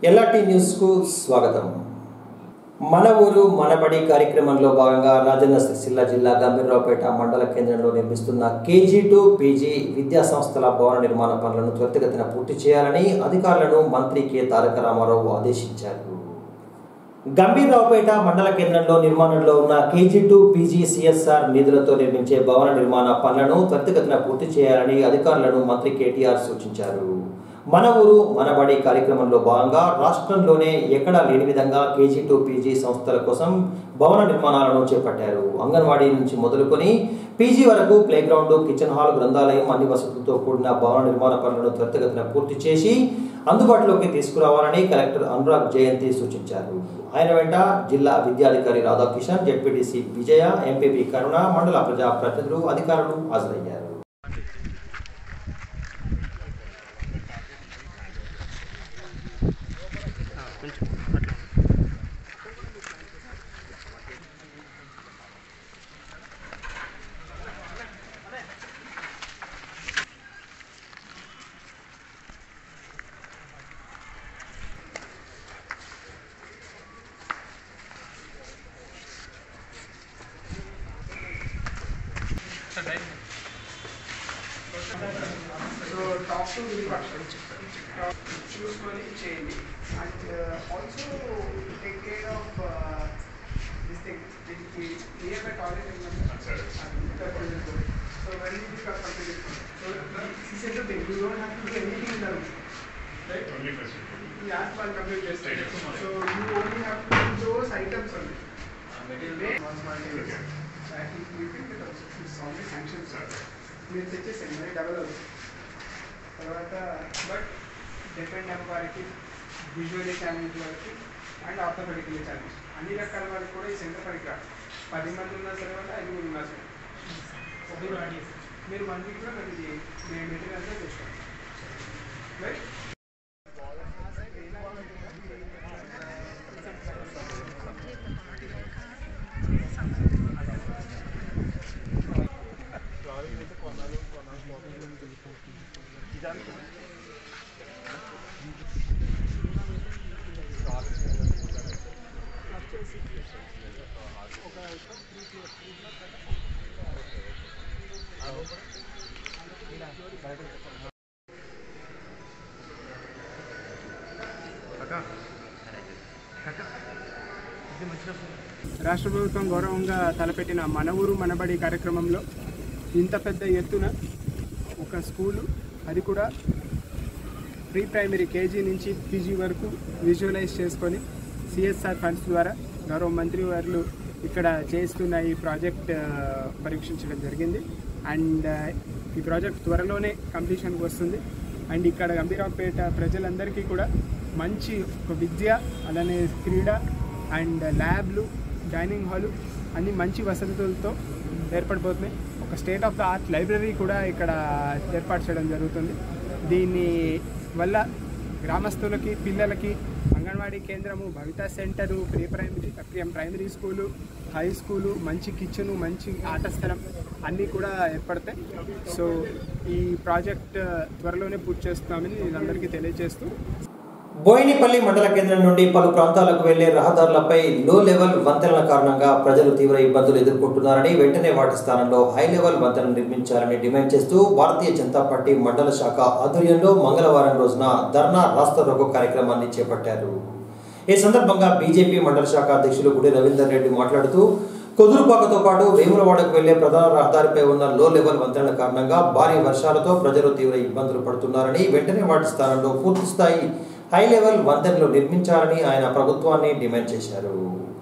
LRT న్యూస్కు స్వాగతం మన ఊరు మనబడి కార్యక్రమంలో భాగంగా రాజన్న సిరిసిల్ల జిల్లా గంభీరరావుపేట మండల కేంద్రంలో నిర్మిస్తున్న కేజీ టు పీజీ విద్యా సంస్థల భవన నిర్మాణ పనులను త్వరితగతిన పూర్తి చేయాలని అధికారులను మంత్రి కె తారక రామారావు ఆదేశించారు గంభీరరావుపేట మండల కేంద్రంలో నిర్మాణంలో ఉన్న కేజీ టు పీజీ సిఎస్ఆర్ నిధులతో నిర్మించే భవన నిర్మాణ పనులను త్వరితగతిన పూర్తి చేయాలని అధికారులను మంత్రి కేటీఆర్ సూచించారు మన ఊరు మనబడి కార్యక్రమంలో భాగంగా రాష్ట్రంలోనే ఎక్కడా లేని విధంగా కేజీ టు పీజీ సంస్థల కోసం భవన నిర్మాణాలను చేపట్టారు అంగన్వాడీ నుంచి మొదలుకొని పీజీ వరకు ప్లే గ్రౌండ్ కిచెన్ హాల్ గ్రంథాలయం అన్ని వసతులతో కూడిన భవన నిర్మాణ పనులను త్వరితగతిన పూర్తి చేసి అందుబాటులోకి తీసుకురావాలని కలెక్టర్ అనురాగ్ జయంతి సూచించారు ఆయన వెంట జిల్లా విద్యాధికారి రాధాకిషన్ జెడ్పీటీసీ విజయ ఎంపీపీ కరుణ మండల ప్రజా ప్రతినిధులు అధికారులు హాజరయ్యారు సో టాప్ టు విరిపక్షం చూసుకొని చేయండి and also take care of this thing దీనికి nearby toilet so when you become complete so this is the thing you don't have to do anything in the room right ఈ app వాళ్ళు complete చేస్తారు so you only have to do those items only మీరు తెచ్చేసేయండి మరి double అవుతుంది తర్వాత but depend అయిన వారికి విజువల్లీ ఛాలెంజ్ వారికి అండ్ ఆర్థోపెడికల్లీ ఛాలెంజ్ అన్ని రకాల వారికి కూడా ఈ సెంటర్ పనికి రాదు పది మంది ఉన్నా సరే వాళ్ళు ఐదుగురు ఉన్నా సరే మీరు మీరు వన్ వీక్లో మరి ఇది మేము మెటీరియల్ అంతా చూస్తాం రైట్ రాష్ట్ర ప్రభుత్వం గౌరవంగా తలపెట్టిన మన ఊరు మనబడి కార్యక్రమంలో ఇంత పెద్ద ఎత్తున ఒక స్కూలు అది కూడా ప్రీ ప్రైమరీ కేజీ నుంచి పీజీ వరకు విజువలైజ్ చేసుకొని సిఎస్ఆర్ ఫండ్స్ ద్వారా గౌరవ మంత్రి వారు ఇక్కడ చేస్తున్న ఈ ప్రాజెక్ట్ ఆ, పరీక్షించడం జరిగింది అండ్ ఆ, ఈ ప్రాజెక్ట్ త్వరలోనే కంప్లీషన్కి వస్తుంది అండ్ ఇక్కడ గంభీరావుపేట ప్రజలందరికీ కూడా మంచి ఒక విద్య అలానే క్రీడ అండ్ ల్యాబ్లు డైనింగ్ హాలు అన్ని మంచి వసతులతో ఏర్పడిపోతున్నాయి ఒక state of the art library కూడా ఇక్కడ ఏర్పాటు చేయడం జరుగుతుంది దీని వల్ల గ్రామస్తులకి పిల్లలకి అంగన్వాడీ కేంద్రము Bhavita centre pre primary pre primary school high school మంచి కిచెను మంచి ఆట స్థలం అన్నీ కూడా ఏర్పడతాయి సో ఈ ప్రాజెక్ట్ త్వరలోనే పూర్తి చేస్తున్నామని వీళ్ళందరికీ తెలియజేస్తూ బోయినపల్లి మండల కేంద్రం నుండి పలు ప్రాంతాలకు వెళ్లే రహదారులపై లో లెవెల్ వంతెనల కారణంగా ప్రజలు తీవ్ర ఇబ్బందులు ఎదుర్కొంటున్నారని వెంటనే వాటి స్థానంలో హై లెవెల్ వంతెన నిర్మించాలని డిమాండ్ చేస్తూ భారతీయ జనతా పార్టీ మండల శాఖ ఆధ్వర్యంలో మంగళవారం రోజున ధర్నా రాష్ట్ర రోగో కార్యక్రమాన్ని చేపట్టారు ఈ సందర్భంగా బీజేపీ మండల శాఖ అధ్యక్షులు గుడి రవీందర్ రెడ్డి మాట్లాడుతూ కొదురుపాకతో పాటు వేములవాడకు వెళ్లే ప్రధాన రహదారిపై ఉన్న లో లెవెల్ వంతెనల కారణంగా భారీ వర్షాలతో ప్రజలు తీవ్ర ఇబ్బందులు పడుతున్నారని వెంటనే వాటి స్థానంలో పూర్తి స్థాయి హై లెవెల్ వంతెనలు నిర్మించాలని ఆయన ప్రభుత్వాన్ని డిమాండ్ చేశారు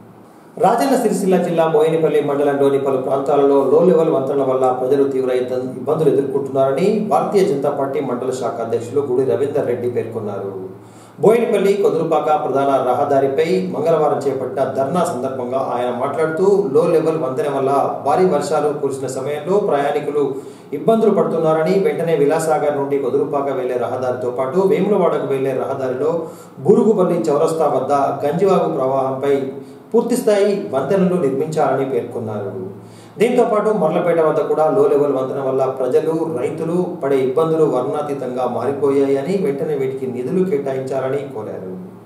రాజన్న సిరిసిల్ల జిల్లా బోయినపల్లి మండలంలోని పలు ప్రాంతాలలో లో లెవెల్ వంతెనల వల్ల ప్రజలు తీవ్ర ఇబ్బంది- ఇబ్బందులు ఎదుర్కొంటున్నారని భారతీయ జనతా పార్టీ మండల శాఖ అధ్యక్షులు గుడి రవీందర్ రెడ్డి పేర్కొన్నారు బోయినపల్లి కొదురుపాక ప్రధాన రహదారిపై మంగళవారం చేపట్టిన ధర్నా సందర్భంగా ఆయన మాట్లాడుతూ లో లెవెల్ వంతెన వల్ల భారీ వర్షాలు కురిసిన సమయంలో ప్రయాణికులు ఇబ్బందులు పడుతున్నారని వెంటనే విలాసాగర్ నుండి కొదురుపాక వెళ్లే రహదారితో పాటు వేములవాడకు వెళ్లే రహదారిలో బురుగుపల్లి చౌరస్తా వద్ద గంజివాగు ప్రవాహంపై పూర్తిస్థాయి వంతెనలు నిర్మించాలని పేర్కొన్నారు దీంతో పాటు మర్లపేట వద్ద కూడా లో లెవెల్ వంతెన వల్ల ప్రజలు రైతులు పడే ఇబ్బందులు వర్ణాతీతంగా మారిపోయాయని వెంటనే వీటికి నిధులు కేటాయించాలని కోరారు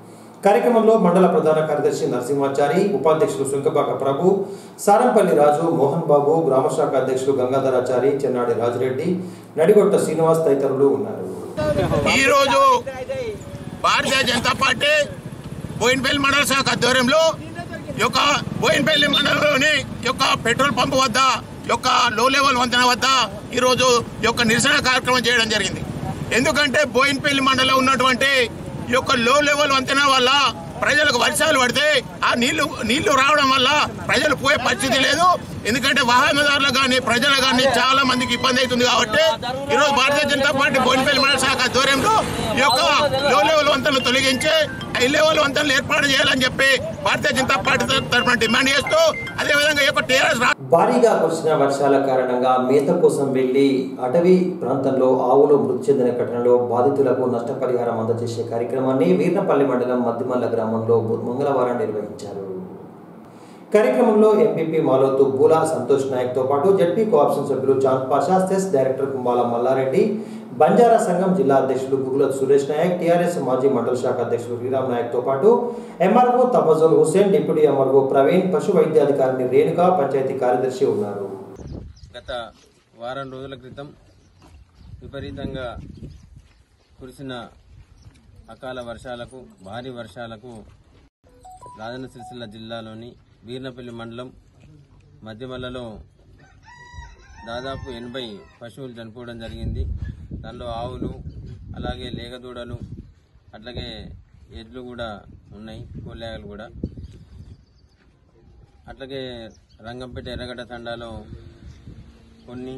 కార్యక్రమంలో మండల ప్రధాన కార్యదర్శి నరసింహాచారి ఉపాధ్యక్షులు సుంకపాక ప్రభు సారంపల్లి రాజు మోహన్ బాబు గ్రామశాఖ అధ్యక్షులు గంగాధరాచారి చెన్నాడి రాజిరెడ్డి నడిగొట్ట శ్రీనివాస్ తదితరులు ఉన్నారు ఈరోజు భారతీయ జనతా పార్టీ బోయిన్పల్లి మండల శాఖ ఆధ్వర్యంలో ఈ యొక్క బోయిన్పల్లి మండలంలోని ఈ యొక్క పెట్రోల్ పంప్ వద్ద ఈ యొక్క లో లెవెల్ వంతెన వద్ద ఈరోజు ఈ యొక్క నిరసన కార్యక్రమం చేయడం జరిగింది ఎందుకంటే బోయిన్పల్లి మండలంలో ఉన్నటువంటి ఈ యొక్క లో లెవెల్ వంతెన వల్ల ప్రజలకు వర్షాలు పడితే ఆ నీళ్లు నీళ్లు రావడం వల్ల ప్రజలు పోయే పరిస్థితి లేదు ఎందుకంటే వాహనదారులు కానీ ప్రజలు కానీ చాలా మందికి ఇబ్బంది అవుతుంది కాబట్టి ఈరోజు భారతీయ జనతా పార్టీ బోయినపల్లి మండల శాఖ ఆధ్వర్యంలో ఈ యొక్క లో లెవెల్ వంతెనలు తొలగించి హై లెవెల్ వంతెనలు ఏర్పాటు చేయాలని చెప్పి భారతీయ జనతా పార్టీ తరఫున డిమాండ్ చేస్తూ అదేవిధంగా ఈ యొక్క టీఆర్ఎస్ భారీగా కురిసిన వర్షాల కారణంగా మేత కోసం వెళ్లి అటవీ ప్రాంతంలో ఆవులు మృతి చెందిన ఘటనలో బాధితులకు నష్టపరిహారం అందజేసే కార్యక్రమాన్ని వీర్నపల్లి మండలం మద్దిమల్ల గ్రామంలో మంగళవారం నిర్వహించారు కార్యక్రమంలో ఎంపీపీ మాలోతు బూలా సంతోష్ నాయక్ తో పాటు జడ్పీ కోఆప్షన్ సభ్యులు చాంద్ పాషా సెస్ డైరెక్టర్ కుంబాల మల్లారెడ్డి బంజారా సంఘం జిల్లా అధ్యక్షులు గుగులత్ సురేష్ నాయక్ టీఆర్ఎస్ మాజీ మండల శాఖ అధ్యక్షులు శ్రీరామ్ నాయక్ తో పాటు MRO Tabajul Hussain deputy MRO Praveen పశు వైద్యాధికారిని రేణుక పంచాయతీ కార్యదర్శి ఉన్నారు గత వారం రోజుల క్రితం విపరీతంగా కురిసిన అకాల వర్షాలకు భారీ వర్షాలకు రాజన్న సిరిసిల్ల జిల్లాలోని వీర్నపల్లి మండలం మధ్యమల్లలో దాదాపు ఎనభై పశువులు చనిపోవడం జరిగింది దానిలో ఆవులు అలాగే లేగదూడలు అట్లాగే ఎడ్లు కూడా ఉన్నాయి కోలేగలు కూడా అట్లాగే రంగంపేట ఎర్రగడ్డ తండాలో కొన్ని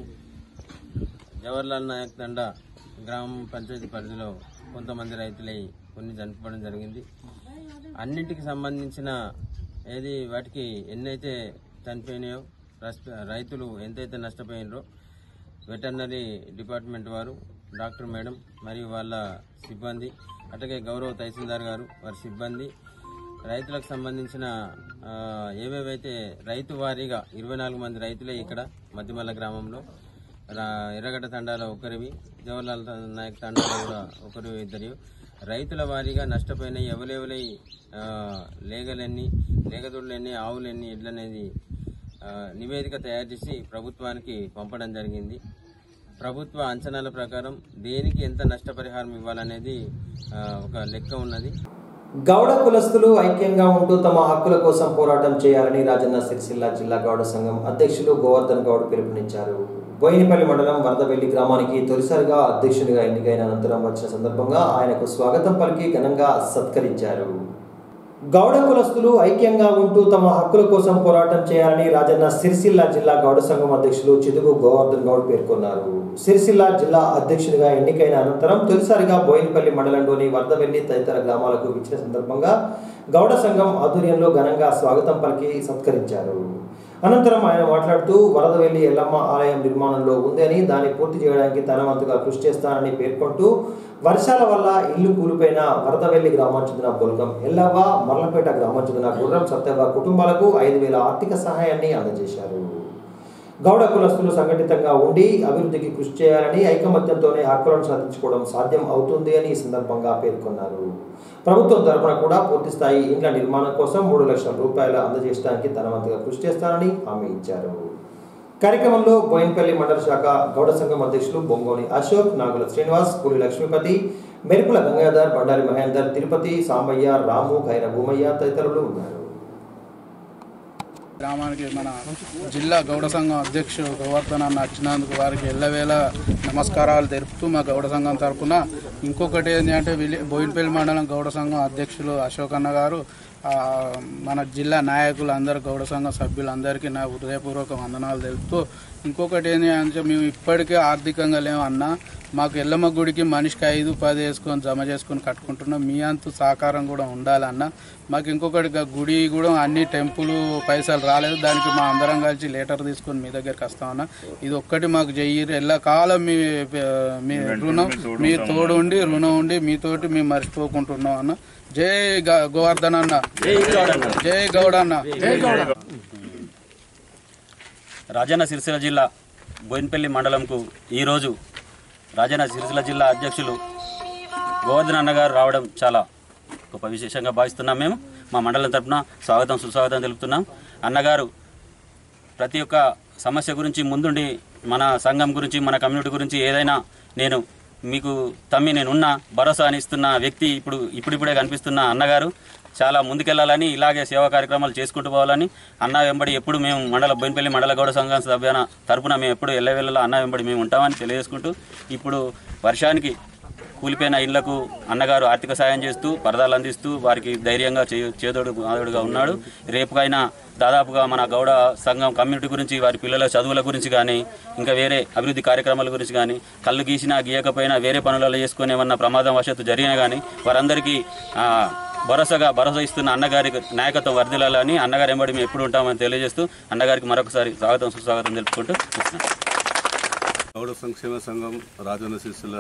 జవహర్లాల్ నాయక్ తండా గ్రామ పంచాయతీ పరిధిలో కొంతమంది రైతులై కొన్ని చనిపోవడం జరిగింది అన్నింటికి సంబంధించిన ఏది వాటికి ఎన్నైతే చనిపోయినాయో రస్- రైతులు ఎంతైతే నష్టపోయినరో వెటర్నరీ డిపార్ట్మెంట్ వారు డాక్టర్ మేడం మరియు వాళ్ళ సిబ్బంది అట్లాగే గౌరవ తహసీల్దార్ గారు వారి సిబ్బంది రైతులకు సంబంధించిన ఆ, ఏవేవైతే రైతు వారీగా ఇరవై నాలుగు మంది రైతులే ఇక్కడ మధ్యమల్ల గ్రామంలో రా- ఎర్రగడ్డ తండాలో ఒకరివి జవహర్లాల్ త- నాయక్ తండాలో కూడా ఒకరు ఇద్దరు రైతుల వారీగా నష్టపోయిన ఎవలెవలై ఆ, లేగలెన్ని లేగదుళ్ళెన్ని ఆవులెన్ని ఎడ్లనేది ఆ, నివేదిక తయారు చేసి ప్రభుత్వానికి పంపడం జరిగింది ప్రభుత్వ అంచనాల ప్రకారం దేనికి ఎంత నష్టపరిహారం ఇవ్వాలనేది ఆ, ఒక లెక్క ఉన్నది గౌడ కులస్తులు ఐక్యంగా ఉంటూ తమ హక్కుల కోసం పోరాటం చేయాలని రాజన్న సిరిసిల్ల జిల్లా గౌడ సంఘం అధ్యక్షులు గోవర్ధన్ గౌడ్ పిలుపునిచ్చారు బోయినపల్లి మండలం వరదవెల్లి గ్రామానికి తొలిసారిగా అధ్యక్షునిగా ఎన్నికైన అనంతరం వచ్చిన సందర్భంగా ఆయనకు స్వాగతం పలికి ఘనంగా సత్కరించారు గౌడ కులస్తులు ఐక్యంగా ఉంటూ తమ హక్కుల కోసం పోరాటం చేయాలని రాజన్న సిరిసిల్ల జిల్లా గౌడ సంఘం అధ్యక్షులు చిదుగు గోవర్ధన్ గౌడ్ పేర్కొన్నారు సిరిసిల్ల జిల్లా అధ్యక్షునిగా ఎన్నికైన అనంతరం తొలిసారిగా బోయినపల్లి మండలంలోని వరదవెల్లి తదితర గ్రామాలకు ఇచ్చిన సందర్భంగా గౌడ సంఘం ఆధ్వర్యంలో ఘనంగా స్వాగతం పలికి సత్కరించారు అనంతరం ఆయన మాట్లాడుతూ వరదవెల్లి ఎల్లమ్మ ఆలయం నిర్మాణంలో ఉందని దాన్ని పూర్తి చేయడానికి తన వంతుగా కృషి చేస్తానని పేర్కొంటూ వర్షాల వల్ల ఇల్లు కూలిపోయిన వరదవెల్లి గ్రామం చెందిన బొల్గం ఎల్లవ్వ మర్లపేట గ్రామం చెందిన గుర్రం సత్యవ్వ కుటుంబాలకు ఐదు వేల ఆర్థిక సహాయాన్ని అందజేశారు గౌడ కులస్తులు సంఘటితంగా ఉండి అభివృద్ధికి కృషి చేయాలని ఐకమత్యంతోనే హక్కులను సాధించుకోవడం సాధ్యం అవుతుంది అని ఈ సందర్భంగా పేర్కొన్నారు ప్రభుత్వం తరపున కూడా పూర్తి స్థాయి ఇండ్ల నిర్మాణం కోసం మూడు లక్షల రూపాయలు అందజేయడానికి తన వంతుగా కృషి చేస్తానని హామీ ఇచ్చారు కార్యక్రమంలో బోయిన్పల్లి మండల శాఖ గౌడ సంఘం అధ్యక్షులు బొంగోని అశోక్ నాగుల శ్రీనివాస్ పూలి లక్ష్మీపతి మెరుపుల గంగాధర్ బండారి మహేందర్ తిరుపతి సాంబయ్య రాము ఖైర భూమయ్య తదితరులు ఉన్నారు గ్రామానికి మన జిల్లా గౌడ సంఘం అధ్యక్షుడు గోవర్ధన్ అన్న వచ్చినందుకు వారికి ఎల్లవేళ నమస్కారాలు తెలుపుతూ మా గౌడ సంఘం తరపున ఇంకొకటి ఏంటి అంటే విలే బోయినపల్లి మండలం గౌడ సంఘం అధ్యక్షులు అశోక్ అన్న గారు ఆ, మన జిల్లా నాయకులు అందరు గౌడ సంఘం సభ్యులందరికీ నా హృదయపూర్వక వందనాలు తెలుపుతూ ఇంకొకటి ఏంటి అంటే మేము ఇప్పటికే ఆర్థికంగా లేమన్నా మాకు ఎల్లమ్మ గుడికి మనిషికి ఐదు పది వేసుకొని జమ చేసుకొని కట్టుకుంటున్నాం మీ అంతు సహకారం కూడా ఉండాలన్న మాకు ఇంకొకటి గా గుడి కూడా అన్ని టెంపుల్ పైసలు రాలేదు దానికి మా అందరం కలిసి లెటర్ తీసుకొని మీ దగ్గరికి వస్తామన్న ఇది ఒక్కటి మాకు చెయ్యి ఎల్లకాలం మీ మీ రుణం మీ తోడు ఉండి రుణం ఉండి మీతోటి మేము మర్చిపోకుంటున్నాం అన్న జై గ- గోవర్ధన్ అన్న జై గౌడ అన్న జై గౌడ రాజన్న సిరిసిల్ల జిల్లా బోయినపల్లి మండలంకు ఈరోజు రాజన్న సిరిసిల్ల జిల్లా అధ్యక్షులు గోవర్ధన్ అన్నగారు రావడం చాలా గొప్ప విశేషంగా భావిస్తున్నాం మేము మా మండలం తరపున స్వాగతం సుస్వాగతం తెలుపుతున్నాం అన్నగారు ప్రతి ఒక్క సమస్య గురించి ముందుండి మన సంఘం గురించి మన కమ్యూనిటీ గురించి ఏదైనా నేను మీకు తమ్మి నేనున్నా భరోసా అని ఇస్తున్న వ్యక్తి ఇప్పుడు ఇప్పుడిప్పుడే కనిపిస్తున్న అన్నగారు చాలా ముందుకెళ్లాలని ఇలాగే సేవా కార్యక్రమాలు చేసుకుంటూ పోవాలని అన్న వెంబడి ఎప్పుడు మేము మండల బోయినపల్లి మండల గౌడ సంఘం సభ్యన తరపున మేము ఎప్పుడు ఎల్లవేళలా అన్న వెంబడి మేము ఉంటామని తెలియజేసుకుంటూ ఇప్పుడు వర్షానికి కూలిపోయిన ఇళ్లకు అన్నగారు ఆర్థిక సాయం చేస్తూ పరదాలు అందిస్తూ వారికి ధైర్యంగా చే- చేదోడు మాదోడుగా ఉన్నాడు రేపుకైనా దాదాపుగా మన గౌడ సంఘం కమ్యూనిటీ గురించి వారి పిల్లల చదువుల గురించి కానీ ఇంకా వేరే అభివృద్ధి కార్యక్రమాల గురించి కానీ కళ్ళు గీసినా గీయకపోయినా వేరే పనులలో చేసుకుని ఏమన్నా ప్రమాదం వశత్తు జరిగినా కానీ వారందరికీ ఆ, భరోసాగా భరోసా ఇస్తున్న అన్నగారి నాయకత్వం వర్ధిల్లాలని అన్నగారు ఎంబడి మేము ఎప్పుడు ఉంటామని తెలియజేస్తూ అన్నగారికి మరొకసారి స్వాగతం సుస్వాగతం తెలుపుకుంటూ చూస్తున్నాం గౌడ సంక్షేమ సంఘం రాజన్న శిష్యుల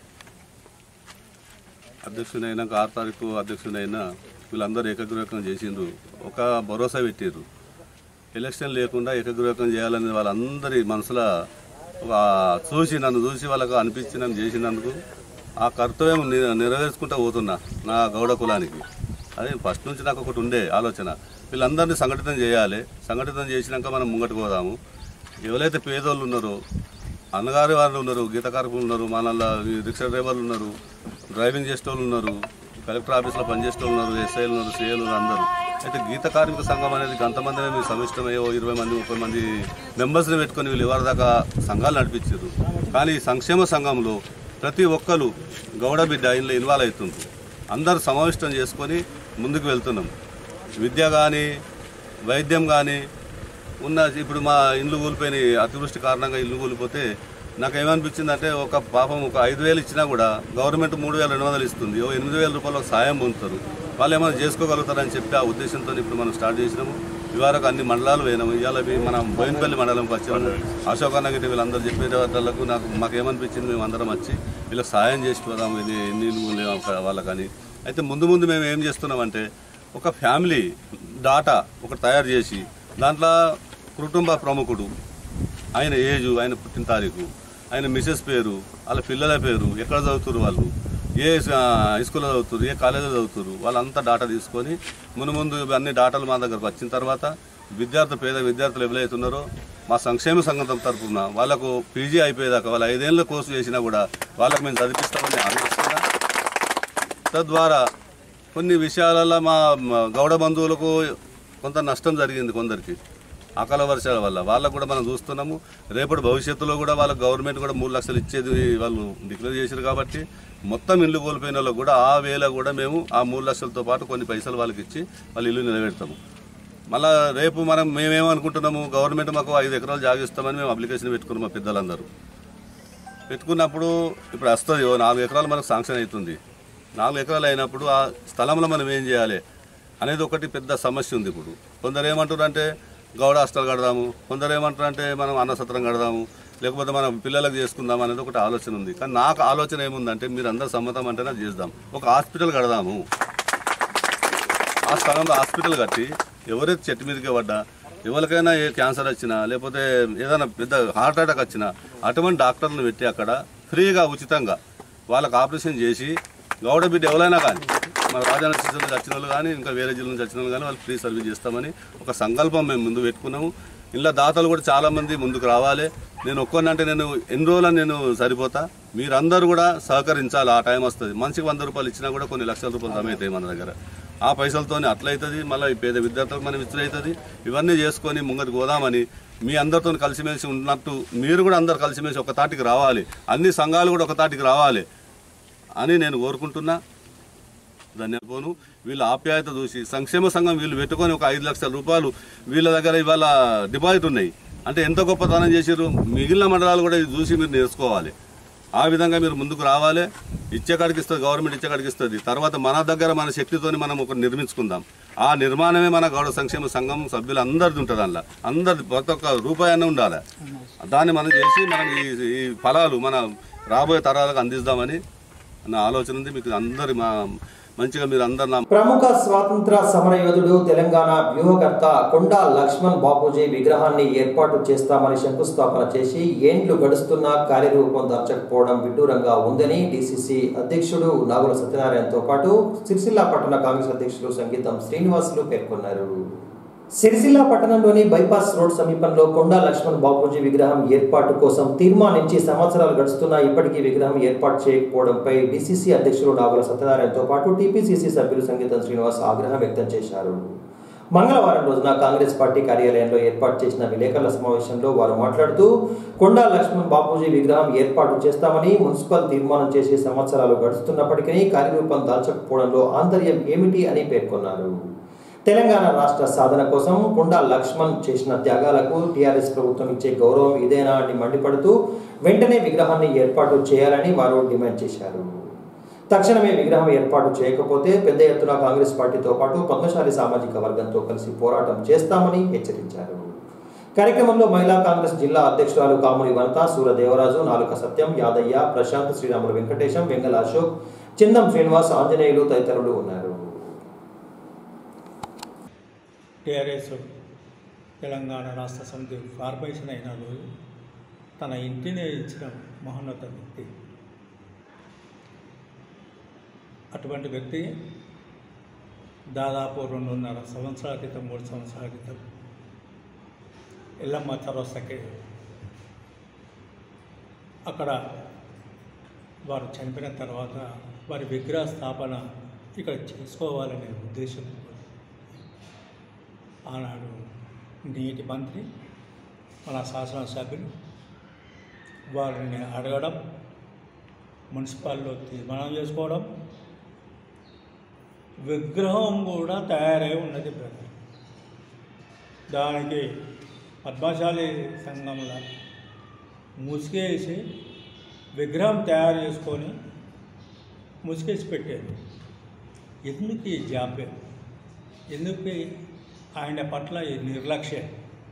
అధ్యక్షునైనాక ఆరు తారీఖు అధ్యక్షునైనా వీళ్ళందరూ ఏకగ్రీవకం చేసిండ్రు ఒక భరోసా పెట్టిర్రు ఎలక్షన్ లేకుండా ఏకగ్రీవకం చేయాలని వాళ్ళందరి మనసులో ఒక చూసి నన్ను చూసి వాళ్ళకు అనిపించి నన్ను చేసినందుకు ఆ కర్తవ్యం ని- నెరవేర్చుకుంటూ పోతున్నా నా గౌడ కులానికి అదే ఫస్ట్ నుంచి నాకు ఒకటి ఉండే ఆలోచన వీళ్ళందరినీ సంఘటితం చేయాలి సంఘటితం చేసినాక మనం ముంగటికి పోదాము ఎవరైతే పేదోళ్ళు ఉన్నారో అన్నగారి వాళ్ళు ఉన్నారు గీత కార్మికులు ఉన్నారు మన రిక్షా డ్రైవర్లు ఉన్నారు డ్రైవింగ్ చేసేటోళ్ళు ఉన్నారు కలెక్టర్ ఆఫీస్లో పనిచేసేటోళ్ళు ఉన్నారు ఎస్ఐలు ఉన్నారు సిఐలు ఉన్నారు అందరూ అయితే గీత కార్మిక సంఘం అనేది గంతమంది మీ సమిష్టమయ్యో ఇరవై మంది ముప్పై మంది మెంబర్స్ని పెట్టుకొని వీళ్ళు ఎవరి దాకా సంఘాలు నడిపించారు కానీ ఈ సంక్షేమ సంఘంలో ప్రతి ఒక్కరు గౌడ బిడ్డ ఇందులో ఇన్వాల్వ్ అవుతుంది అందరూ సమావిష్టం చేసుకొని ముందుకు వెళ్తున్నాం విద్య కానీ వైద్యం కానీ ఉన్న ఇప్పుడు మా ఇల్లు కూలిపోయినాయి అతివృష్టి కారణంగా ఇల్లు కూలిపోతే నాకు ఏమనిపించింది అంటే ఒక పాపం ఒక ఐదు వేలు ఇచ్చినా కూడా గవర్నమెంట్ మూడు వేల రెండు వందలు ఇస్తుంది ఓ ఎనిమిది వేల రూపాయలు ఒక సాయం పొందుతారు వాళ్ళు ఏమైనా చేసుకోగలుగుతారని చెప్పి ఆ ఉద్దేశంతో ఇప్పుడు మనం స్టార్ట్ చేసినాము ఇవాళ అన్ని మండలాలు పోయినాము ఇవాళ ఇవి మనం బోయినపల్లి మండలంకి వచ్చాము అశోక్ అన్నగిరి వీళ్ళందరూ చెప్పే వాళ్ళకు నాకు మాకు ఏమనిపించింది మేము అందరం వచ్చి వీళ్ళకి సాయం చేసి పోదాము ఇది ఎన్ని ఇల్లు లేవు అక్కడ వాళ్ళకని అయితే ముందు ముందు మేము ఏం చేస్తున్నామంటే ఒక ఫ్యామిలీ డాటా ఒకటి తయారు చేసి దాంట్లో కుటుంబ ప్రముఖుడు ఆయన ఏజు ఆయన పుట్టిన తారీఖు ఆయన మిసెస్ పేరు వాళ్ళ పిల్లల పేరు ఎక్కడ చదువుతారు వాళ్ళు ఏ హై స్కూల్లో చదువుతారు ఏ కాలేజీలో చదువుతారు వాళ్ళంతా డాటా తీసుకొని మును ముందు అన్ని డాటాలు మా దగ్గరకు వచ్చిన తర్వాత విద్యార్థులు పేద విద్యార్థులు ఎవరైతే ఉన్నారో మా సంక్షేమ సంఘం తరఫున వాళ్ళకు పీజీ అయిపోయేదాకా వాళ్ళు ఐదేళ్ళ కోర్సు చేసినా కూడా వాళ్ళకు మేము చదివిస్తామని ఆలోచిస్తున్నా తద్వారా కొన్ని విషయాలలో మా మా గౌడ బంధువులకు కొంత నష్టం జరిగింది కొందరికి అకాల వర్షాల వల్ల వాళ్ళకు కూడా మనం చూస్తున్నాము రేపటి భవిష్యత్తులో కూడా వాళ్ళకి గవర్నమెంట్ కూడా మూడు లక్షలు ఇచ్చేది వాళ్ళు డిక్లేర్ చేశారు కాబట్టి మొత్తం ఇల్లు కోల్పోయిన వాళ్ళకు కూడా ఆ వేళ కూడా మేము ఆ మూడు లక్షలతో పాటు కొన్ని పైసలు వాళ్ళకి ఇచ్చి వాళ్ళ ఇల్లు నిలబెడతాము మళ్ళా రేపు మనం మేమేమనుకుంటున్నాము గవర్నమెంట్ మాకు ఐదు ఎకరాలు జాగిస్తామని మేము అప్లికేషన్ పెట్టుకున్నాం మా పెద్దలందరూ పెట్టుకున్నప్పుడు ఇప్పుడు వస్తుంది ఓ నాలుగు ఎకరాలు మనకు శాంక్షన్ అవుతుంది నాలుగు ఎకరాలు అయినప్పుడు ఆ స్థలంలో మనం ఏం చేయాలి అనేది ఒకటి పెద్ద సమస్య ఉంది ఇప్పుడు కొందరు ఏమంటారు అంటే గౌడ హాస్టల్ కడదాము కొందరు ఏమంటారు అంటే మనం అన్నసత్రం కడదాము లేకపోతే మనం పిల్లలకు చేసుకుందాం అనేది ఒకటి ఆలోచన ఉంది కానీ నాకు ఆలోచన ఏముందంటే మీరు అందరు సమ్మతం అంటేనే అది చేద్దాం ఒక హాస్పిటల్ కడదాము ఆ స్థలంలో హాస్పిటల్ కట్టి ఎవరైతే చెట్టు మీదకి పడ్డా ఎవరికైనా ఏ క్యాన్సర్ వచ్చినా లేకపోతే ఏదైనా పెద్ద హార్ట్ అటాక్ వచ్చినా అటువంటి డాక్టర్లను పెట్టి అక్కడ ఫ్రీగా ఉచితంగా వాళ్ళకి ఆపరేషన్ చేసి గౌడ బిడ్డ ఎవరైనా కానీ మన రాజాన జిల్లా నుంచి వచ్చిన వాళ్ళు కానీ ఇంకా వేరే జిల్లా నుంచి వచ్చిన వాళ్ళు కానీ వాళ్ళు ఫ్రీ సర్వీస్ చేస్తామని ఒక సంకల్పం మేము ముందు పెట్టుకున్నాము ఇలా దాతలు కూడా చాలామంది ముందుకు రావాలి నేను ఒక్కనంటే నేను ఎన్ని రోజులని నేను సరిపోతా మీరందరూ కూడా సహకరించాలి ఆ టైం వస్తుంది మనిషికి వంద రూపాయలు ఇచ్చినా కూడా కొన్ని లక్షల రూపాయలు సమవుతాయి మన దగ్గర ఆ పైసలతోనే అట్లయితుంది మళ్ళీ ఈ పేద విద్యార్థులకు మనం ఇచ్చులవుతుంది ఇవన్నీ చేసుకొని ముంగటికి పోదామని మీ అందరితో కలిసిమెలిసి ఉన్నట్టు మీరు కూడా అందరు కలిసిమెలిసి ఒక తాటికి రావాలి అన్ని సంఘాలు కూడా ఒక తాటికి రావాలి అని నేను కోరుకుంటున్నా ధన్యపోను వీళ్ళ ఆప్యాయత చూసి సంక్షేమ సంఘం వీళ్ళు పెట్టుకొని ఒక ఐదు లక్షల రూపాయలు వీళ్ళ దగ్గర ఇవాళ డిపాజిట్ ఉన్నాయి అంటే ఎంత గొప్పతనం చేసారు మిగిలిన మండలాలు కూడా ఇది చూసి మీరు నేర్చుకోవాలి ఆ విధంగా మీరు ముందుకు రావాలి ఇచ్చే కాడికి ఇస్తుంది గవర్నమెంట్ ఇచ్చే కాడికి ఇస్తుంది తర్వాత మన దగ్గర మన శక్తితోని మనం ఒక నిర్మించుకుందాం ఆ నిర్మాణమే మన గౌడ సంక్షేమ సంఘం సభ్యులు అందరిది ఉంటుంది అందులో అందరిది ప్రతి ఒక్క రూపాయి అన్న ఉండాలి దాన్ని మనం చేసి మనం ఈ ఈ ఫలాలు మన రాబోయే తరాలకు అందిస్తామని నా ఆలోచన ఉంది మీకు అందరి మా మంచిగా మీరు అందరు నా ప్రముఖ స్వాతంత్ర సమరయోధుడు తెలంగాణ వ్యూహకర్త కొండా లక్ష్మణ్ బాపూజీ విగ్రహాన్ని ఏర్పాటు చేస్తామని శంకుస్థాపన చేసి ఏండ్లు గడుస్తున్నా కార్యరూపం దాల్చకపోవడం విడ్డూరంగా ఉందని డిసిసి అధ్యక్షుడు నాగుల సత్యనారాయణతో పాటు సిరిసిల్ల పట్టణ కాంగ్రెస్ అధ్యక్షులు సంగీతం శ్రీనివాసులు పేర్కొన్నారు సిరిసిల్ల పట్టణంలోని బైపాస్ రోడ్ సమీపంలో కొండా లక్ష్మణ్ బాపూజీ విగ్రహం ఏర్పాటు కోసం తీర్మానించి సంవత్సరాలు గడుస్తున్నా ఇప్పటికీ విగ్రహం ఏర్పాటు చేయకపోవడంపై డిసిసి అధ్యక్షులు నాగుల సత్యనారాయణతో పాటు టీపీసీసీ సభ్యులు సంగీతం శ్రీనివాస్ ఆగ్రహం వ్యక్తం చేశారు మంగళవారం రోజున కాంగ్రెస్ పార్టీ కార్యాలయంలో ఏర్పాటు చేసిన విలేకరుల సమావేశంలో వారు మాట్లాడుతూ కొండా లక్ష్మణ్ బాపూజీ విగ్రహం ఏర్పాటు చేస్తామని మున్సిపల్ తీర్మానం చేసే సంవత్సరాలు గడుస్తున్నప్పటికీ కార్యరూపం దాల్చకపోవడంలో ఆంతర్యం ఏమిటి అని పేర్కొన్నారు తెలంగాణ రాష్ట్ర సాధన కోసం కొండా లక్ష్మణ్ చేసిన త్యాగాలకు టీఆర్ఎస్ ప్రభుత్వం ఇచ్చే గౌరవం ఇదేనా అని మండిపడుతూ వెంటనే విగ్రహాన్ని ఏర్పాటు చేయాలని వారు డిమాండ్ చేశారు తక్షణమే విగ్రహం ఏర్పాటు చేయకపోతే పెద్ద ఎత్తున కాంగ్రెస్ పార్టీతో పాటు పద్మశాలి సామాజిక వర్గంతో కలిసి పోరాటం చేస్తామని హెచ్చరించారు కార్యక్రమంలో మహిళా కాంగ్రెస్ జిల్లా అధ్యక్షురాలు కాముని వనిత సూరదేవరాజు నాలుక సత్యం యాదయ్య ప్రశాంత్ శ్రీరాములు వెంకటేశం వెంగళ అశోక్ చిందం శ్రీనివాస్ ఆంజనేయులు తదితరులు ఉన్నారు టీఆర్ఎస్ తెలంగాణ రాష్ట్ర సమితి ఫార్మేషన్ అయిన రోజు తన ఇంటినే ఇచ్చిన మహోన్నత వ్యక్తి అటువంటి వ్యక్తి దాదాపు రెండున్నర సంవత్సరాల క్రితం మూడు సంవత్సరాల క్రితం ఎల్లమ్మ చరోసకి అక్కడ వారు చనిపోయిన తర్వాత వారి విగ్రహ స్థాపన ఇక్కడ చేసుకోవాలనే ఉద్దేశం ఆనాడు నీటి మంత్రి మన శాసనసభ్యులు వారిని అడగడం మున్సిపాల్లో తీర్మానం చేసుకోవడం విగ్రహం కూడా తయారై ఉన్నది బ్రదర్ దానికి పద్మశాలి సంఘంలో ముసుగేసి విగ్రహం తయారు చేసుకొని ముసుగేసి పెట్టారు ఎందుకు ఈ జాప్యం ఎందుకు ఈ ఆయన పట్ల ఈ నిర్లక్ష్యం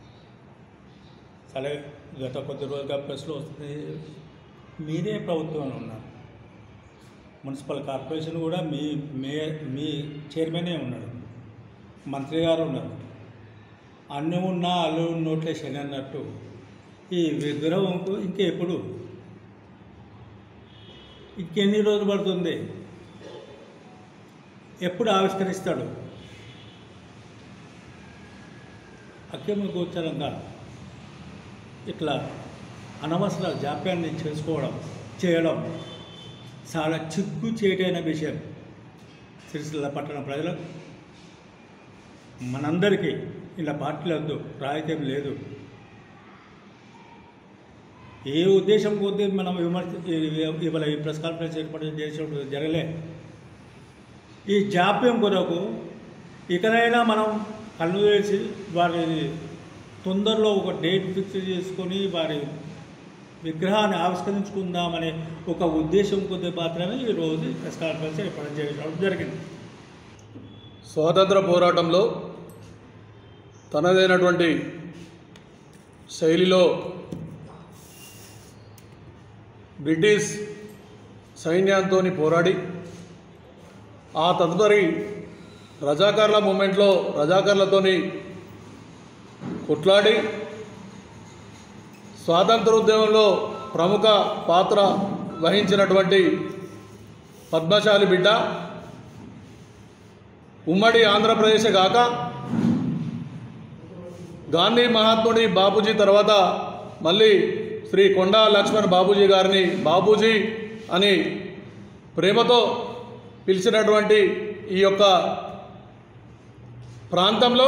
సరే గత కొద్ది రోజులుగా ప్రెస్లో వస్తుంది మీరే ప్రభుత్వంలో ఉన్నారు మున్సిపల్ కార్పొరేషన్ కూడా మీ మే మీ చైర్మనే ఉన్నాడు మంత్రి గారు ఉన్నారు అన్నీ ఉన్నా అల్లు నోట్లే శని అన్నట్టు ఈ విగ్రహంకు ఇంకెప్పుడు ఇంకెన్ని రోజులు పడుతుంది ఎప్పుడు ఆవిష్కరిస్తాడు అక్రమ గోచరంగా ఇట్లా అనవసర జాప్యాన్ని చేసుకోవడం చేయడం చాలా చిక్కు చేటైన విషయం సిరిసిల్ల పట్టణ ప్రజలకు మనందరికీ ఇలా పార్టీలు వద్దు రాయితీం లేదు ఏ ఉద్దేశం కొద్దీ మనం విమర్శ ఇవాళ ఈ ప్రెస్ కాన్ఫరెన్స్ ఏర్పాటు చేసినప్పుడు జరగలే ఈ జాప్యం కొరకు ఇకనైనా మనం కళ్ళు వేసి వారి తొందరలో ఒక డేట్ ఫిక్స్ చేసుకొని వారి విగ్రహాన్ని ఆవిష్కరించుకుందామనే ఒక ఉద్దేశం కొద్ది మాత్రమే ఈరోజు ప్రెస్ కాన్ఫరెన్స్ ఏర్పాటు చేయడం జరిగింది స్వాతంత్ర పోరాటంలో తనదైనటువంటి శైలిలో బ్రిటిష్ సైన్యంతో పోరాడి ఆ తదుపరి రజాకార్ల మూమెంట్లో రజాకార్లతోని కొట్లాడి స్వాతంత్రోద్యమంలో ప్రముఖ పాత్ర వహించినటువంటి పద్మశాలి బిడ్డ ఉమ్మడి ఆంధ్రప్రదేశ్ కాక గాంధీ మహాత్ముడి బాపూజీ తర్వాత మళ్ళీ శ్రీ కొండా లక్ష్మణ్ బాపూజీ గారిని బాపూజీ అని ప్రేమతో పిలిచినటువంటి ఈ యొక్క ప్రాంతంలో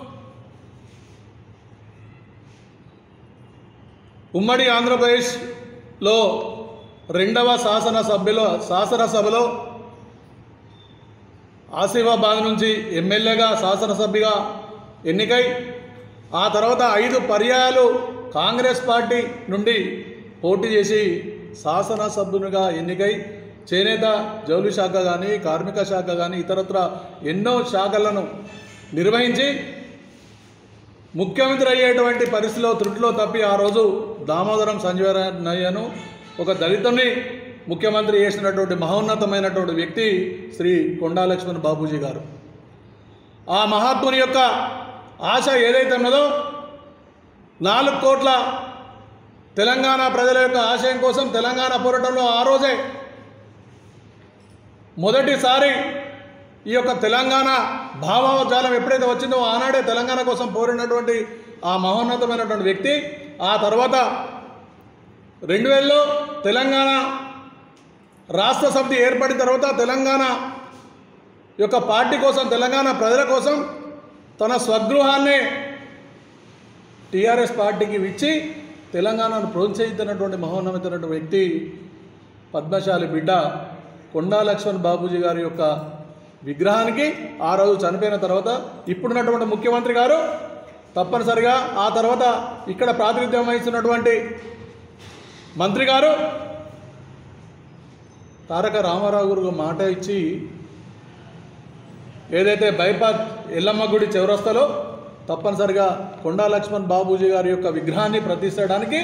ఉమ్మడి ఆంధ్రప్రదేశ్లో రెండవ శాసనసభ్యులో శాసనసభలో ఆసిఫాబాద్ నుంచి ఎమ్మెల్యేగా శాసనసభ్యుగా ఎన్నికై ఆ తర్వాత ఐదు పర్యాయాలు కాంగ్రెస్ పార్టీ నుండి పోటీ చేసి శాసనసభ్యునిగా ఎన్నికై చేనేత జౌలి శాఖ కానీ కార్మిక శాఖ కానీ ఇతరత్ర ఎన్నో శాఖలను నిర్వహించి ముఖ్యమంత్రి అయ్యేటువంటి పరిస్థితిలో త్రుటిలో తప్పి ఆ రోజు దామోదరం సంజీవనయ్యను ఒక దళితుని ముఖ్యమంత్రి చేసినటువంటి మహోన్నతమైనటువంటి వ్యక్తి శ్రీ కొండా లక్ష్మణ్ బాబూజీ గారు ఆ మహాత్ముని యొక్క ఆశ ఏదైతే ఉన్నదో నాలుగు కోట్ల తెలంగాణ ప్రజల యొక్క ఆశయం కోసం తెలంగాణ పోరాటంలో ఆ రోజే మొదటిసారి ఈ యొక్క తెలంగాణ భావజాలం ఎప్పుడైతే వచ్చిందో ఆనాడే తెలంగాణ కోసం పోరినటువంటి ఆ మహోన్నతమైనటువంటి వ్యక్తి ఆ తర్వాత రెండు వేలలో తెలంగాణ రాష్ట్ర సమితి ఏర్పడిన తర్వాత తెలంగాణ యొక్క పార్టీ కోసం తెలంగాణ ప్రజల కోసం తన స్వగృహాన్నే టీఆర్ఎస్ పార్టీకి ఇచ్చి తెలంగాణను ప్రోత్సహిస్తున్నటువంటి మహోన్నతమైనటువంటి వ్యక్తి పద్మశాలి బిడ్డ కొండా లక్ష్మణ్ బాబూజీ గారి యొక్క విగ్రహానికి ఆ రోజు చనిపోయిన తర్వాత ఇప్పుడున్నటువంటి ముఖ్యమంత్రి గారు తప్పనిసరిగా ఆ తర్వాత ఇక్కడ ప్రాతినిధ్యం వహిస్తున్నటువంటి మంత్రి గారు తారక రామారావు గారు మాట ఇచ్చి ఏదైతే బైపాస్ ఎల్లమ్మ గుడి చౌరస్తాలో తప్పనిసరిగా కొండా లక్ష్మణ్ బాబూజీ గారి యొక్క విగ్రహాన్ని ప్రతిష్టడానికి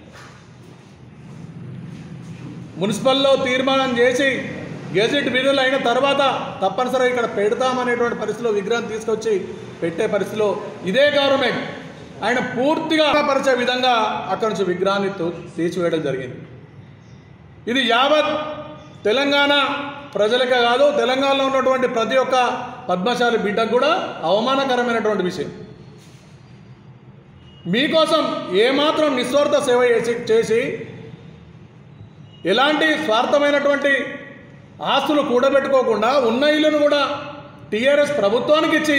మున్సిపల్లో తీర్మానం చేసి గెజెట్ విడుదల అయిన తర్వాత తప్పనిసరిగా ఇక్కడ పెడతామనేటువంటి పరిస్థితిలో విగ్రహం తీసుకొచ్చి పెట్టే పరిస్థితిలో ఇదే గవర్నమెంట్ ఆయన పూర్తిగా పరిచే విధంగా అక్కడి నుంచి విగ్రహాన్ని తో- తీసివేయడం జరిగింది ఇది యావత్ తెలంగాణ ప్రజలకే కాదు తెలంగాణలో ఉన్నటువంటి ప్రతి ఒక్క పద్మశాలి బిడ్డకు కూడా అవమానకరమైనటువంటి విషయం మీకోసం ఏమాత్రం నిస్వార్థ సేవ చేసి చేసి ఎలాంటి స్వార్థమైనటువంటి ఆస్తులు కూడబెట్టుకోకుండా ఉన్న ఇల్లును కూడా టీఆర్ఎస్ ప్రభుత్వానికి ఇచ్చి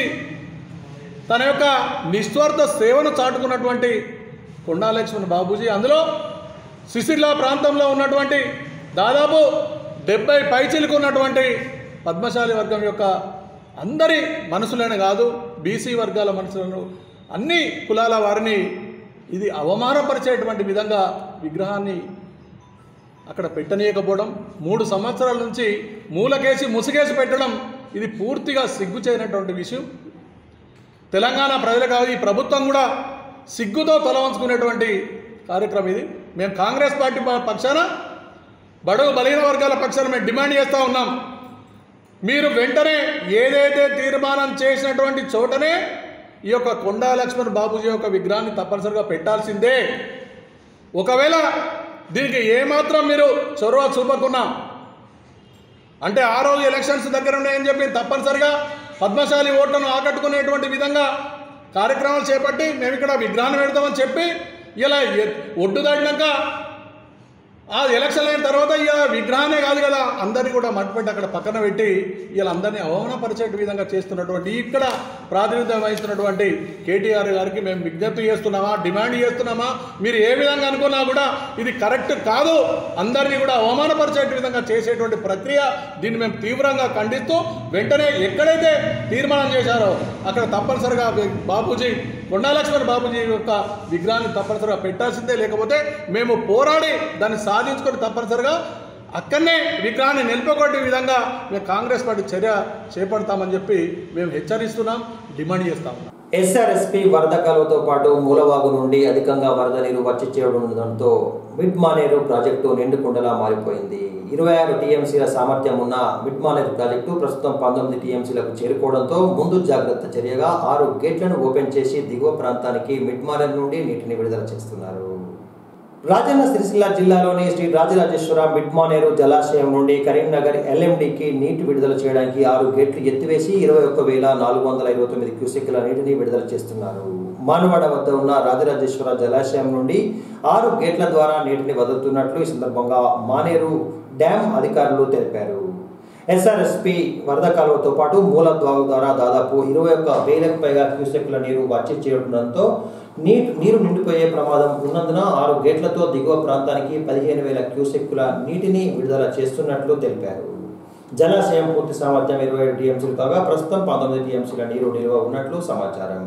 తన యొక్క నిస్వార్థ సేవను చాటుకున్నటువంటి కొండా లక్ష్మణ్ బాబూజీ అందులో సిసిర్లా ప్రాంతంలో ఉన్నటువంటి దాదాపు డెబ్బై పైచిలకు ఉన్నటువంటి పద్మశాలి వర్గం యొక్క అందరి మనసులను కాదు బీసీ వర్గాల మనసులను అన్ని కులాల వారిని ఇది అవమానపరిచేటువంటి విధంగా విగ్రహాన్ని అక్కడ పెట్టనీయకపోవడం మూడు సంవత్సరాల నుంచి మూలకేసి ముసుగేసి పెట్టడం ఇది పూర్తిగా సిగ్గు చేయనటువంటి విషయం తెలంగాణ ప్రజలు కాదు ఈ ప్రభుత్వం కూడా సిగ్గుతో తల వంచుకునేటువంటి కార్యక్రమం ఇది మేము కాంగ్రెస్ పార్టీ ప- పక్షాన బడుగు బలహీన వర్గాల పక్షాన మేము డిమాండ్ చేస్తూ ఉన్నాం మీరు వెంటనే ఏదైతే తీర్మానం చేసినటువంటి చోటనే ఈ యొక్క కొండా లక్ష్మణ్ బాబూజీ యొక్క విగ్రహాన్ని తప్పనిసరిగా పెట్టాల్సిందే ఒకవేళ దీనికి ఏమాత్రం మీరు చొరవ చూపకున్నా అంటే ఆ రోజు ఎలక్షన్స్ దగ్గర ఉన్నాయని చెప్పి తప్పనిసరిగా పద్మశాలి ఓట్లను ఆకట్టుకునేటువంటి విధంగా కార్యక్రమాలు చేపట్టి మేము ఇక్కడ విగ్రహాన్ని పెడతామని చెప్పి ఇలా ఎ- ఒడ్డు దాటినాక ఆ ఎలక్షన్ అయిన తర్వాత ఇక విగ్రహానే కాదు కదా అందరినీ కూడా మట్టుపెట్టి అక్కడ పక్కన పెట్టి ఇలా అందరినీ అవమానపరిచే విధంగా చేస్తున్నటువంటి ఇక్కడ ప్రాతినిధ్యం వహిస్తున్నటువంటి కేటీఆర్ గారికి మేము విజ్ఞప్తి చేస్తున్నామా డిమాండ్ చేస్తున్నామా మీరు ఏ విధంగా అనుకున్నా కూడా ఇది కరెక్ట్ కాదు అందరినీ కూడా అవమానపరిచే విధంగా చేసేటువంటి ప్రక్రియ దీన్ని మేము తీవ్రంగా ఖండిస్తూ వెంటనే ఎక్కడైతే తీర్మానం చేశారో అక్కడ తప్పనిసరిగా బాబూజీ కొండా లక్ష్మణ్ బాబూజీ యొక్క విగ్రహాన్ని తప్పనిసరిగా పెట్టాల్సిందే లేకపోతే మేము పోరాడి దాన్ని సాధించుకొని తప్పనిసరిగా అక్కడనే విగ్రహాన్ని నిలిపకొట్టే విధంగా మేము కాంగ్రెస్ పార్టీ చర్య చేపడతామని చెప్పి మేము హెచ్చరిస్తున్నాం డిమాండ్ చేస్తాం ఎస్ఆర్ఎస్పి వరద కాలువతో పాటు మూలవాగు నుండి అధికంగా వరద నీరు వచ్చి చేరుతుండడంతో మిడ్ మానేరు ప్రాజెక్టు నిండుకుండలా మారిపోయింది ఇరవై ఆరు టీఎంసీల సామర్థ్యం ఉన్న మిడ్ మానేరు ప్రాజెక్టు ప్రస్తుతం పంతొమ్మిది టీఎంసీలకు చేరుకోవడంతో ముందు జాగ్రత్త చర్యగా ఆరు గేట్లను ఓపెన్ చేసి దిగువ ప్రాంతానికి మిడ్ మానేరు నుండి నీటిని విడుదల చేస్తున్నారు రాజన్న సిరిసిల్ల జిల్లాలోని శ్రీ రాజరాజేశ్వర మిడ్మానేరు జలాశయం నుండి కరీంనగర్ ఎల్ఎండికి నీటి విడుదల చేయడానికి ఆరు గేట్లు ఎత్తివేసి ఇరవై ఒక్క వేల నాలుగు వందల ఇరవై తొమ్మిది క్యూసెక్ల నీటిని విడుదల చేస్తున్నారు మానవాడ వద్ద ఉన్న రాజరాజేశ్వర జలాశయం నుండి ఆరు గేట్ల ద్వారా నీటిని వదులుతున్నట్లు ఈ సందర్భంగా మానేరు డ్యాం అధికారులు తెలిపారు ఎస్ఆర్ఎస్పి వరద కాలువతో పాటు మూల ద్వారం ద్వారా దాదాపు ఇరవై ఒక్క వేలకు పైగా క్యూసెక్ల నీరు వచ్చి చేరడంతో నీటి నీరు నిండిపోయే ప్రమాదం ఉన్నందున ఆరు గేట్లతో దిగువ ప్రాంతానికి పదిహేను వేల క్యూసెక్కుల నీటిని విడుదల చేస్తున్నట్లు తెలిపారు జలాశయం పూర్తి సామర్థ్యం ఇరవై ఏడు టీఎంసీలు కాగా ప్రస్తుతం పంతొమ్మిది టీఎంసీల నీరు నిల్వ ఉన్నట్లు సమాచారం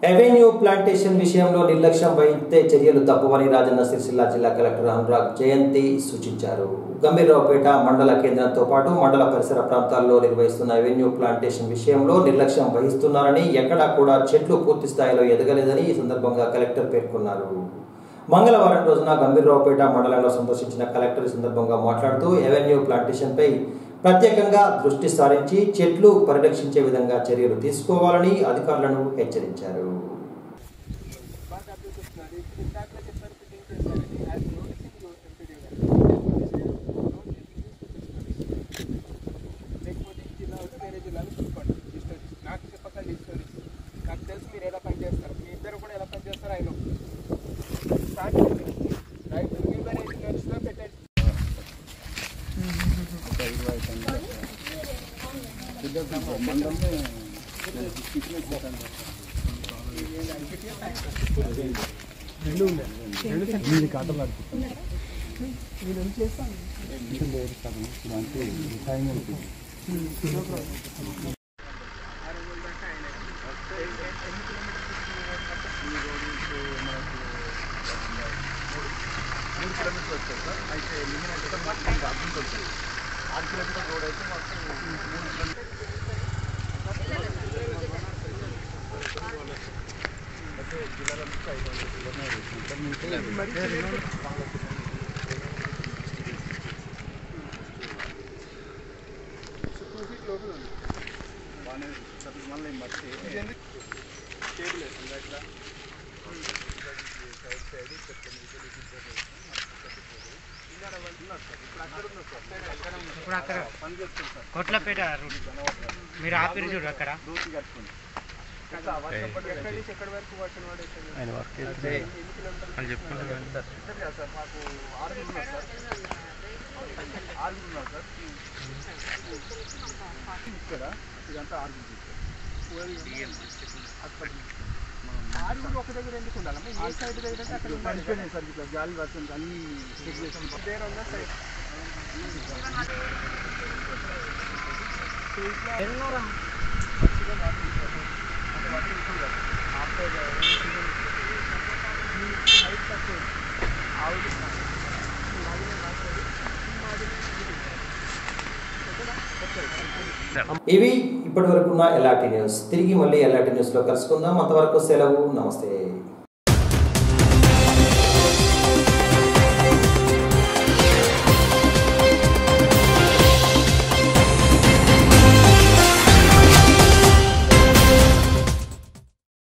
ఎవెన్యూ ప్లాంటేషన్ విషయంలో నిర్లక్ష్యం వహిస్తే చర్యలు తప్పవని రాజన్న సిరిసిల్ల జిల్లా కలెక్టర్ అనురాగ్ జయంతి సూచించారు గంభీరరావుపేట మండల కేంద్రంతో పాటు మండల పరిసర ప్రాంతాల్లో నిర్వహిస్తున్న ఎవెన్యూ ప్లాంటేషన్ విషయంలో నిర్లక్ష్యం వహిస్తున్నారని ఎక్కడా కూడా చెట్లు పూర్తి స్థాయిలో ఎదగలేదని ఈ సందర్భంగా కలెక్టర్ పేర్కొన్నారు మంగళవారం రోజున గంభీరరావుపేట మండలంలో సందర్శించిన కలెక్టర్ ఈ సందర్భంగా మాట్లాడుతూ ఎవెన్యూ ప్లాంటేషన్పై ప్రత్యేకంగా దృష్టి సారించి చెట్లు పరిరక్షించే విధంగా చర్యలు తీసుకోవాలని అధికారులను హెచ్చరించారు లేకపోతే ఈ జిల్లా వచ్చి వేరే జిల్లాలో చూసుకోండి డిస్టెన్స్ నాకు చెప్పకండి డిస్టెన్స్ నాకు తెలుసు మీరు ఎలా పని చేస్తారు మీ ఇద్దరు కూడా ఎలా పని చేస్తారు ఆయన స్టార్ట్ చేయండి రైట్ రివర్ ఇంజనీర్స్లో పెట్టండి ఇప్పుడు అక్కడ కొట్లపేట రూట్ మీరు ఆపిరి చూడు అక్కడ ఎక్కడి నుంచి ఎక్కడి వరకు వర్షం పడేస్తుంది ఆయన వర్క్ చేస్తే అని చెప్పుకుంటున్నాను సార్ మాకు ఆరుగురు ఉన్నారు సార్ ఆరుగురు ఉన్నారు సార్ ఇక్కడ ఇదంతా ఆరుగురు ఆరుగురు ఒక దగ్గర ఎందుకు ఉండాలమ్మా ఏ సైడ్ దగ్గర అంటే అక్కడ ఉండాలి సార్ ఇట్లా గాలి వర్షం అన్ని చెక్ చేసాం దగ్గర ఉన్న సైడ్ ఇవి ఇప్పటి వరకు ఉన్న ఎల్ఆర్టీ న్యూస్ తిరిగి మళ్ళీ ఎల్ఆర్టీ న్యూస్లో కలుసుకుందాం అంతవరకు సెలవు నమస్తే